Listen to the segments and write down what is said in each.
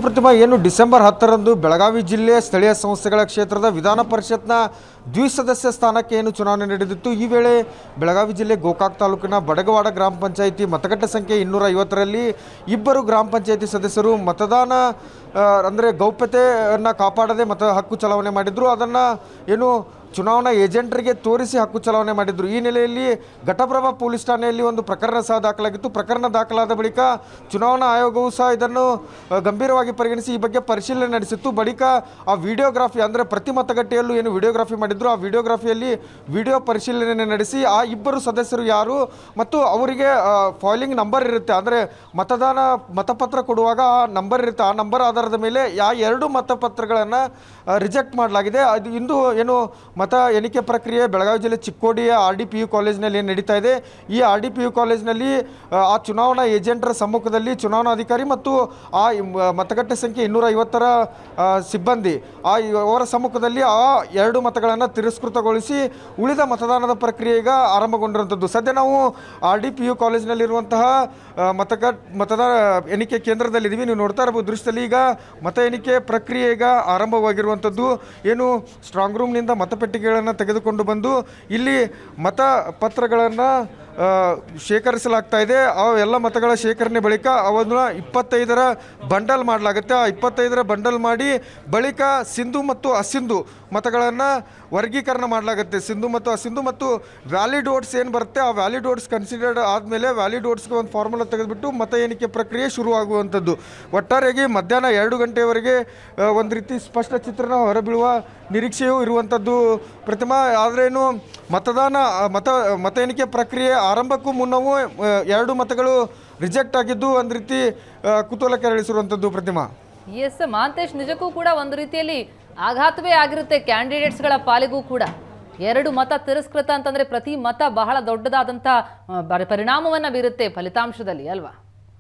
ಪ್ರತಿಮಾ ಏನು ಡಿಸೆಂಬರ್ ಹತ್ತರಂದು ಬೆಳಗಾವಿ ಜಿಲ್ಲೆಯ ಸ್ಥಳೀಯ ಸಂಸ್ಥೆಗಳ ಕ್ಷೇತ್ರದ ವಿಧಾನ ಪರಿಷತ್ನ ದ್ವಿಸದಸ್ಯ ಸ್ಥಾನಕ್ಕೆ ಏನು ಚುನಾವಣೆ ನಡೆದಿತ್ತು ಈ ವೇಳೆ ಬೆಳಗಾವಿ ಜಿಲ್ಲೆ ಗೋಕಾಕ್ ತಾಲೂಕಿನ ಬಡಗವಾಡ ಗ್ರಾಮ ಪಂಚಾಯಿತಿ ಮತಗಟ್ಟೆ ಸಂಖ್ಯೆ ಇನ್ನೂರ ಐವತ್ತರಲ್ಲಿ ಇಬ್ಬರು ಗ್ರಾಮ ಪಂಚಾಯಿತಿ ಸದಸ್ಯರು ಮತದಾನ ಅಂದರೆ ಗೌಪ್ಯತೆಯನ್ನು ಕಾಪಾಡದೆ ಮತ ಹಕ್ಕು ಚಲಾವಣೆ ಮಾಡಿದ್ರು ಅದನ್ನು ಏನು ಚುನಾವಣಾ ಏಜೆಂಟರಿಗೆ ತೋರಿಸಿ ಹಕ್ಕು ಚಲಾವಣೆ ಮಾಡಿದ್ರು ಈ ನೆಲೆಯಲ್ಲಿ ಘಟಪ್ರಭಾ ಪೊಲೀಸ್ ಠಾಣೆಯಲ್ಲಿ ಒಂದು ಪ್ರಕರಣ ಸಹ ದಾಖಲಾಗಿತ್ತು ಪ್ರಕರಣ ದಾಖಲಾದ ಬಳಿಕ ಚುನಾವಣಾ ಆಯೋಗವು ಸಹ ಇದನ್ನು ಅ, ಗಂಭೀರವಾಗಿ ಪರಿಗಣಿಸಿ ಈ ಬಗ್ಗೆ ಪರಿಶೀಲನೆ ನಡೆಸಿತ್ತು ಬಳಿಕ ಆ ವಿಡಿಯೋಗ್ರಾಫಿ ಅಂದರೆ ಪ್ರತಿ ಮತಗಟ್ಟೆಯಲ್ಲೂ ಏನು ವಿಡಿಯೋಗ್ರಾಫಿ ಮಾಡಿದ್ರು ಆ ವಿಡಿಯೋಗ್ರಾಫಿಯಲ್ಲಿ ವಿಡಿಯೋ ಪರಿಶೀಲನೆ ನಡೆಸಿ ಆ ಇಬ್ಬರು ಸದಸ್ಯರು ಯಾರು ಮತ್ತು ಅವರಿಗೆ ಫಾಯಿಲಿಂಗ್ ನಂಬರ್ ಇರುತ್ತೆ ಅಂದರೆ ಮತದಾನ ಮತಪತ್ರ ಕೊಡುವಾಗ ಆ ನಂಬರ್ ಇರುತ್ತೆ ಆ ನಂಬರ್ ಆಧಾರದ ಮೇಲೆ ಆ ಎರಡು ಮತಪತ್ರಗಳನ್ನು ರಿಜೆಕ್ಟ್ ಮಾಡಲಾಗಿದೆ ಅದು ಇಂದು ಏನು ಮತ ಎಣಿಕೆ ಪ್ರಕ್ರಿಯೆ ಬೆಳಗಾವಿ ಜಿಲ್ಲೆ ಚಿಕ್ಕೋಡಿಯ ಆರ್ ಡಿ ಪಿ ಯು ಕಾಲೇಜಿನಲ್ಲಿ ಏನು ನಡೀತಾ ಇದೆ ಈ ಆರ್ ಡಿ ಪಿ ಯು ಕಾಲೇಜಿನಲ್ಲಿ ಆ, ಆ ಚುನಾವಣಾ ಏಜೆಂಟರ ಸಮ್ಮುಖದಲ್ಲಿ ಚುನಾವಣಾಧಿಕಾರಿ ಮತ್ತು ಆ ಮ- ಮತಗಟ್ಟೆ ಸಂಖ್ಯೆ ಇನ್ನೂರ ಐವತ್ತರ ಆ, ಸಿಬ್ಬಂದಿ ಆ ಇ- ಅವರ ಸಮ್ಮುಖದಲ್ಲಿ ಆ ಎರಡು ಮತಗಳನ್ನು ತಿರಸ್ಕೃತಗೊಳಿಸಿ ಉಳಿದ ಮತದಾನದ ಪ್ರಕ್ರಿಯೆ ಈಗ ಆರಂಭಗೊಂಡಿರುವಂಥದ್ದು ಸದ್ಯ ನಾವು ಆರ್ ಡಿ ಪಿ ಯು ಕಾಲೇಜಿನಲ್ಲಿರುವಂತಹ ಆ, ಮತಗಟ್ ಮತದಾನ ಎಣಿಕೆ ಕೇಂದ್ರದಲ್ಲಿದ್ದೀವಿ ನೀವು ನೋಡ್ತಾ ಇರಬಹುದು ದೃಶ್ಯದಲ್ಲಿ ಈಗ ಮತ ಎಣಿಕೆ ಪ್ರಕ್ರಿಯೆ ಈಗ ಆರಂಭವಾಗಿರುವಂಥದ್ದು ಏನು ಸ್ಟ್ರಾಂಗ್ ರೂಮ್ನಿಂದ ಮತಪೆಟ್ಟಿಗೆಗಳನ್ನು ತೆಗೆದುಕೊಂಡು ಬಂದು ಇಲ್ಲಿ ಮತಪತ್ರಗಳನ್ನು ಆ, ಶೇಖರಿಸಲಾಗ್ತಾ ಇದೆ ಆ ಎಲ್ಲ ಮತಗಳ ಶೇಖರಣೆ ಬಳಿಕ ಅವನ್ನು ಇಪ್ಪತ್ತೈದರ ಬಂಡಲ್ ಮಾಡಲಾಗುತ್ತೆ ಆ ಇಪ್ಪತ್ತೈದರ ಬಂಡಲ್ ಮಾಡಿ ಬಳಿಕ ಸಿಂಧು ಮತ್ತು ಅಸಿಂಧು ಮತಗಳನ್ನು ವರ್ಗೀಕರಣ ಮಾಡಲಾಗುತ್ತೆ ಸಿಂಧು ಮತ್ತು ಅಸಿಂಧು ಮತ್ತು ವ್ಯಾಲಿಡ್ ಓಟ್ಸ್ ಏನು ಬರುತ್ತೆ ಆ ವ್ಯಾಲಿಡ್ ಓಟ್ಸ್ ಕನ್ಸಿಡರ್ಡ್ ಆದಮೇಲೆ ವ್ಯಾಲಿಡ್ ಓಟ್ಸ್ಗೆ ಒಂದು ಫಾರ್ಮುಲಾ ತೆಗೆದುಬಿಟ್ಟು ಮತ ಎಣಿಕೆ ಪ್ರಕ್ರಿಯೆ ಶುರುವಾಗುವಂಥದ್ದು ಒಟ್ಟಾರೆಯಾಗಿ ಮಧ್ಯಾಹ್ನ ಎರಡು ಗಂಟೆವರೆಗೆ ಆ, ಒಂದು ರೀತಿ ಸ್ಪಷ್ಟ ಚಿತ್ರಣ ಹೊರಬೀಳುವ ನಿರೀಕ್ಷೆಯೂ ಇರುವಂಥದ್ದು ಪ್ರತಿಮಾ ಆದ್ರೇನು ಮತದಾನ ಆ, ಮತ ಮತ ಎಣಿಕೆ ಪ್ರಕ್ರಿಯೆ ಆರಂಭಕ್ಕೂ ಮುನ್ನವೂ ಆ, ಎರಡು ಮತಗಳು ರಿಜೆಕ್ಟ್ ಆಗಿದ್ದು ಒಂದು ರೀತಿ ಆ, ಕುತೂಹಲ ಕೆರಳಿಸಿರುವಂಥದ್ದು ಪ್ರತಿಮಾ ಎಸ್ ಮಾಂತೇಶ್ ನಿಜಕ್ಕೂ ಕೂಡ ಒಂದು ರೀತಿಯಲ್ಲಿ ಆಘಾತವೇ ಆಗಿರುತ್ತೆ ಕ್ಯಾಂಡಿಡೇಟ್ಸ್ಗಳ ಪಾಲಿಗೂ ಕೂಡ ಎರಡು ಮತ ತಿರಸ್ಕೃತ ಅಂತಂದ್ರೆ ಪ್ರತಿ ಮತ ಬಹಳ ದೊಡ್ಡದಾದಂಥ ಆ, ಬ- ಪರಿಣಾಮವನ್ನ ಬೀರುತ್ತೆ ಫಲಿತಾಂಶದಲ್ಲಿ ಅಲ್ವಾ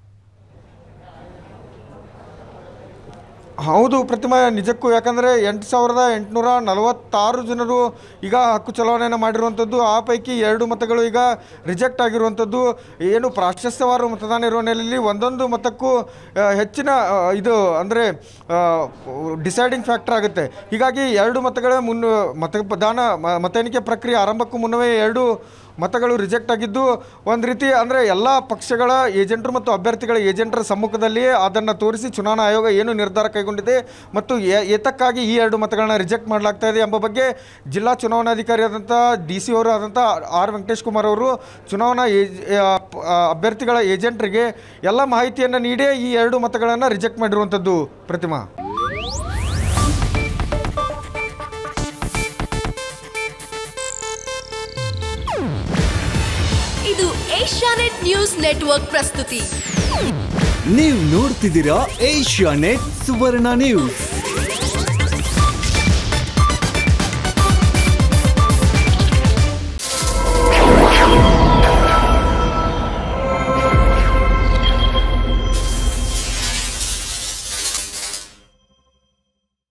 ಹೌದು ಪ್ರತಿಮಾ ನಿಜಕ್ಕೂ ಯಾಕಂದರೆ ಎಂಟು ಸಾವಿರದ ಎಂಟುನೂರ ನಲವತ್ತಾರು ಜನರು ಈಗ ಹಕ್ಕು ಚಲಾವಣೆಯನ್ನು ಮಾಡಿರುವಂಥದ್ದು ಆ ಪೈಕಿ ಎರಡು ಮತಗಳು ಈಗ ರಿಜೆಕ್ಟ್ ಆಗಿರುವಂಥದ್ದು ಏನು ಪ್ರಾಶಸ್ತ್ಯವಾರು ಮತದಾನ ಇರುವ ನೆಲೆಯಲ್ಲಿ ಒಂದೊಂದು ಮತಕ್ಕೂ ಆ, ಹೆಚ್ಚಿನ ಆ, ಇದು ಅಂದರೆ ಡಿಸೈಡಿಂಗ್ ಫ್ಯಾಕ್ಟರ್ ಆಗುತ್ತೆ ಹೀಗಾಗಿ ಎರಡು ಮತಗಳ ಮುನ್ನ ಮತದಾನ ಮ- ಮತ ಎಣಿಕೆ ಪ್ರಕ್ರಿಯೆ ಆರಂಭಕ್ಕೂ ಮುನ್ನವೇ ಎರಡು ಮತಗಳು ರಿಜೆಕ್ಟ್ ಆಗಿದ್ದು ಒಂದು ರೀತಿ ಅಂದರೆ ಎಲ್ಲ ಪಕ್ಷಗಳ ಏಜೆಂಟರು ಮತ್ತು ಅಭ್ಯರ್ಥಿಗಳ ಏಜೆಂಟರ ಸಮ್ಮುಖದಲ್ಲಿಯೇ ಅದನ್ನು ತೋರಿಸಿ ಚುನಾವಣಾ ಆಯೋಗ ಏನು ನಿರ್ಧಾರ ಕೈಗೊಂಡಿದೆ ಮತ್ತು ಏ- ಏತಕ್ಕಾಗಿ ಈ ಎರಡು ಮತಗಳನ್ನ ರಿಜೆಕ್ಟ್ ಮಾಡಲಾಗ್ತಾ ಇದೆ ಎಂಬ ಬಗ್ಗೆ ಜಿಲ್ಲಾ ಚುನಾವಣಾಧಿಕಾರಿ ಆದಂಥ ಡಿ ಸಿ ಅವರು ಆದಂಥ ಆರ್ ವೆಂಕಟೇಶ್ ಕುಮಾರ್ ಅವರು ಚುನಾವಣಾ ಏಜ್ ಆ, ಪ- ಆ, ಅಭ್ಯರ್ಥಿಗಳ ಏಜೆಂಟ್ರಿಗೆ ಎಲ್ಲ ಮಾಹಿತಿಯನ್ನು ನೀಡೇ ಈ ಎರಡು ಮತಗಳನ್ನು ರಿಜೆಕ್ಟ್ ಮಾಡಿರುವಂಥದ್ದು ಪ್ರತಿಮಾ ಇದು ಏಷ್ಯಾನೆಟ್ ನ್ಯೂಸ್ ನೆಟ್ವರ್ಕ್ ಪ್ರಸ್ತುತಿ ನೀವು ನೋಡ್ತಿದ್ದೀರಾ ಏಷ್ಯಾ ನೆಟ್ ಸುವರ್ಣ ನ್ಯೂಸ್